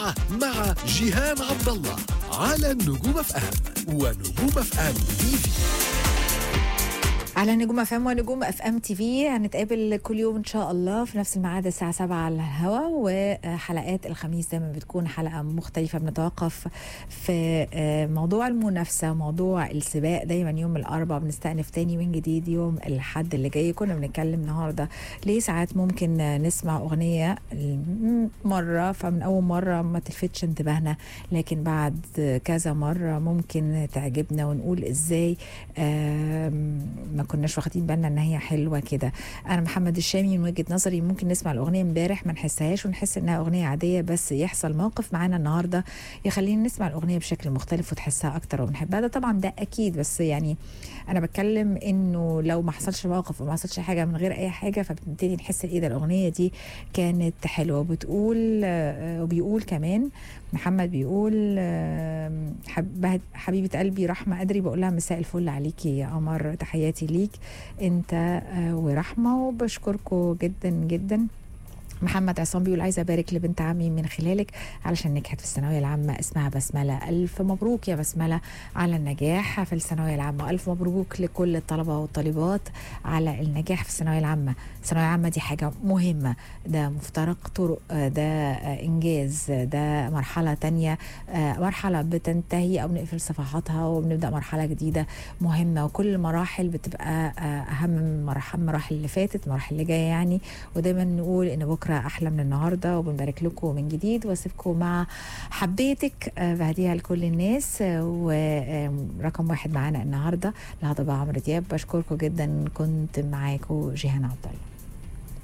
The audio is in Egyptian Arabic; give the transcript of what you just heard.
الساعة مع جيهان عبد الله على النجوم اف ام ونجوم اف ام تي في على نجوم اف ام ونجوم اف ام تي في هنتقابل كل يوم ان شاء الله في نفس الميعاد الساعه 7 على الهواء وحلقات الخميس دايما بتكون حلقه مختلفه بنتوقف في موضوع المنافسه موضوع السباق دايما يوم الاربعاء بنستأنف تاني من جديد يوم الحد اللي جاي كنا بنتكلم النهارده ليه ساعات ممكن نسمع اغنيه مره فمن اول مره ما تلفتش انتباهنا لكن بعد كذا مره ممكن تعجبنا ونقول ازاي ما كناش واخدين بالنا ان هي حلوه كده انا محمد الشامي من وجهه نظري ممكن نسمع الاغنيه امبارح ما نحسهاش ونحس انها اغنيه عاديه بس يحصل موقف معانا النهارده يخلينا نسمع الاغنيه بشكل مختلف وتحسها اكتر وبنحبها ده طبعا ده اكيد بس يعني انا بتكلم انه لو ما حصلش موقف وما حصلش حاجه من غير اي حاجه فبنبتدي نحس ايه ده الاغنيه دي كانت حلوه وبتقول وبيقول كمان محمد بيقول حبيبه قلبي رحمه قدري بقول لها مساء الفل عليكي يا قمر تحياتي ليك انت ورحمه وبشكركم جدا جدا محمد عصام بيقول عايزه ابارك لبنت عمي من خلالك علشان نجحت في الثانويه العامه اسمها بسمله الف مبروك يا بسمله على النجاح في الثانويه العامه الف مبروك لكل الطلبه والطالبات على النجاح في الثانويه العامه الثانويه العامه دي حاجه مهمه ده مفترق طرق ده انجاز ده مرحله تانية مرحله بتنتهي او بنقفل صفحاتها وبنبدا مرحله جديده مهمه وكل المراحل بتبقى اهم من المراحل اللي فاتت المراحل اللي جايه يعني ودايما نقول ان بكره بكره احلى من النهارده وبنبارك لكم من جديد واسيبكم مع حبيتك بهديها لكل الناس ورقم واحد معانا النهارده الهضبه عمرو دياب بشكركم جدا كنت معاكم جيهان عبد الله